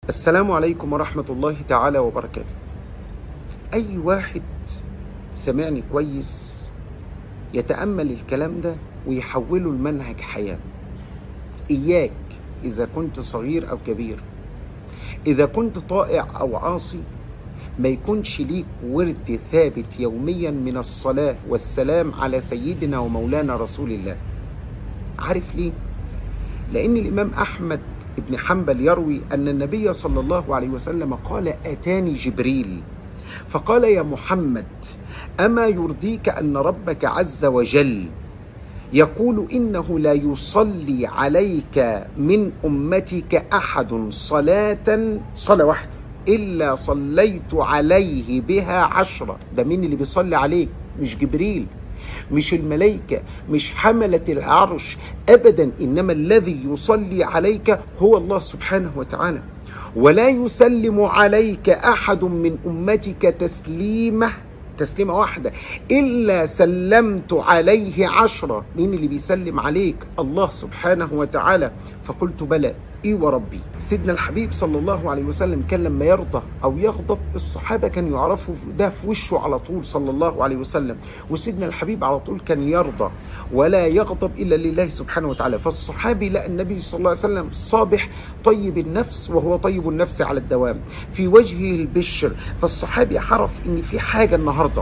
السلام عليكم ورحمة الله تعالى وبركاته أي واحد سمعني كويس يتأمل الكلام ده ويحوله لمنهج حياة إياك إذا كنت صغير أو كبير إذا كنت طائع أو عاصي ما يكونش ليك ورد ثابت يوميا من الصلاة والسلام على سيدنا ومولانا رسول الله عارف ليه؟ لأن الإمام أحمد بن حنبل يروي أن النبي صلى الله عليه وسلم قال أتاني جبريل فقال يا محمد أما يرضيك أن ربك عز وجل يقول إنه لا يصلي عليك من أمتك أحد صلاة صلاة واحدة إلا صليت عليه بها عشرة ده مين اللي بيصلي عليك مش جبريل مش الملائكة مش حملة العرش أبدا إنما الذي يصلي عليك هو الله سبحانه وتعالى ولا يسلم عليك أحد من أمتك تسليمة تسليمة واحدة إلا سلمت عليه عشرة مين اللي بيسلم عليك الله سبحانه وتعالى فقلت بلى ايه وربي سيدنا الحبيب صلى الله عليه وسلم كان لما يرضى او يغضب الصحابه كانوا يعرفوا ده في وشه على طول صلى الله عليه وسلم وسيدنا الحبيب على طول كان يرضى ولا يغضب الا لله سبحانه وتعالى فالصحابي لقى النبي صلى الله عليه وسلم صابح طيب النفس وهو طيب النفس على الدوام في وجهه البشر فالصحابي عرف ان في حاجه النهارده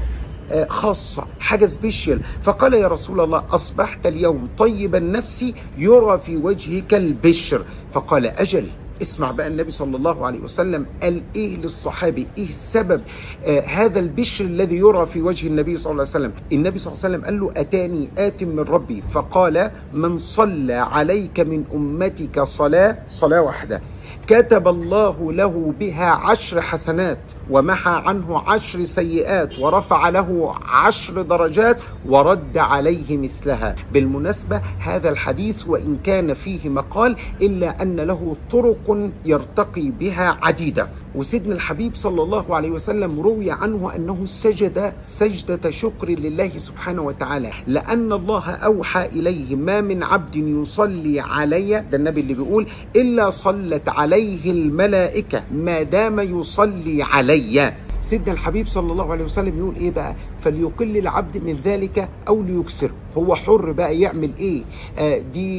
خاصة حاجة سبيشال فقال يا رسول الله أصبحت اليوم طيب النفس يرى في وجهك البشر فقال أجل اسمع بقى النبي صلى الله عليه وسلم قال ايه للصحابي ايه السبب آه هذا البشر الذي يرى في وجه النبي صلى الله عليه وسلم النبي صلى الله عليه وسلم قال له اتاني ات من ربي فقال من صلى عليك من امتك صلاه صلاه واحده كتب الله له بها عشر حسنات ومحى عنه عشر سيئات ورفع له عشر درجات ورد عليه مثلها بالمناسبة هذا الحديث وإن كان فيه مقال إلا أن له طرق يرتقي بها عديدة وسيدنا الحبيب صلى الله عليه وسلم روي عنه أنه سجد سجدة شكر لله سبحانه وتعالى لأن الله أوحى إليه ما من عبد يصلي علي ده النبي اللي بيقول إلا صلت عليه الملائكة ما دام يصلي علي سيدنا الحبيب صلى الله عليه وسلم يقول ايه بقى فليقل العبد من ذلك او ليكسر هو حر بقى يعمل ايه آه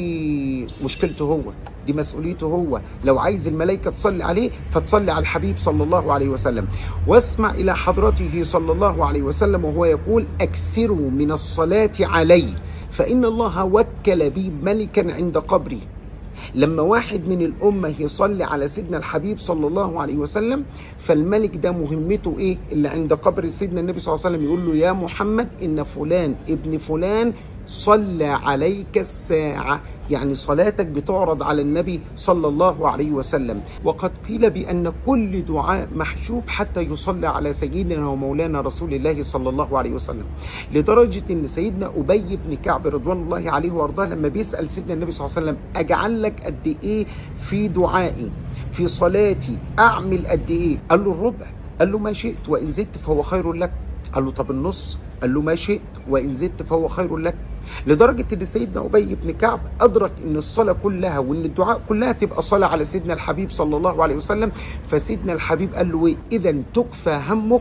دي مشكلته هو دي مسؤوليته هو لو عايز الملائكة تصلي عليه فتصلي على الحبيب صلى الله عليه وسلم واسمع إلى حضرته صلى الله عليه وسلم وهو يقول أكثروا من الصلاة علي فإن الله وكل بي ملكا عند قبري لما واحد من الأمة يصلي على سيدنا الحبيب صلى الله عليه وسلم فالملك ده مهمته إيه اللي عند قبر سيدنا النبي صلى الله عليه وسلم يقول له يا محمد إن فلان ابن فلان صلى عليك الساعة يعني صلاتك بتعرض على النبي صلى الله عليه وسلم وقد قيل بأن كل دعاء محجوب حتى يصلى على سيدنا ومولانا رسول الله صلى الله عليه وسلم لدرجة أن سيدنا أبي بن كعب رضوان الله عليه وارضاه لما بيسأل سيدنا النبي صلى الله عليه وسلم أجعل لك قد إيه في دعائي في صلاتي أعمل قد إيه قال له الربع قال له ما شئت وإن زدت فهو خير لك قال له طب النص قال له ما شئت وإن زدت فهو خير لك لدرجة ان سيدنا أبي بن كعب أدرك ان الصلاة كلها وان الدعاء كلها تبقى صلاة على سيدنا الحبيب صلى الله عليه وسلم فسيدنا الحبيب قال له ايه إذا تكفى همك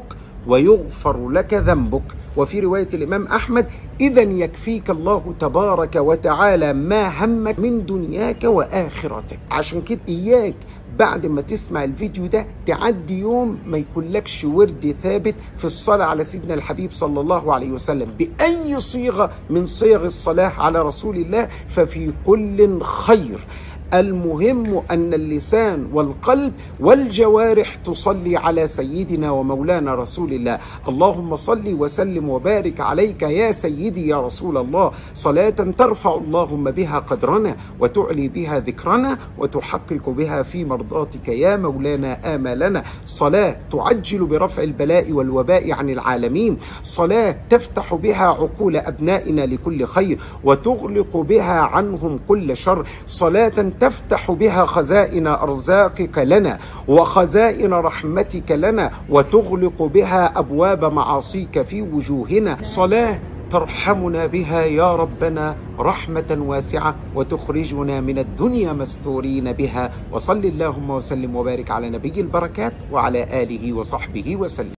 ويغفر لك ذنبك وفي رواية الإمام أحمد إذا يكفيك الله تبارك وتعالى ما همك من دنياك وآخرتك عشان كده إياك بعد ما تسمع الفيديو ده تعدي يوم ما يكونلكش ورد ثابت في الصلاة على سيدنا الحبيب صلى الله عليه وسلم بأي صيغة من صيغ الصلاة على رسول الله ففي كل خير المهم أن اللسان والقلب والجوارح تصلي على سيدنا ومولانا رسول الله اللهم صل وسلم وبارك عليك يا سيدي يا رسول الله صلاة ترفع اللهم بها قدرنا وتعلي بها ذكرنا وتحقق بها في مرضاتك يا مولانا آمالنا صلاة تعجل برفع البلاء والوباء عن العالمين صلاة تفتح بها عقول أبنائنا لكل خير وتغلق بها عنهم كل شر صلاة تفتح بها خزائن ارزاقك لنا وخزائن رحمتك لنا وتغلق بها ابواب معاصيك في وجوهنا صلاه ترحمنا بها يا ربنا رحمة واسعة وتخرجنا من الدنيا مستورين بها وصل اللهم وسلم وبارك على نبي البركات وعلى آله وصحبه وسلم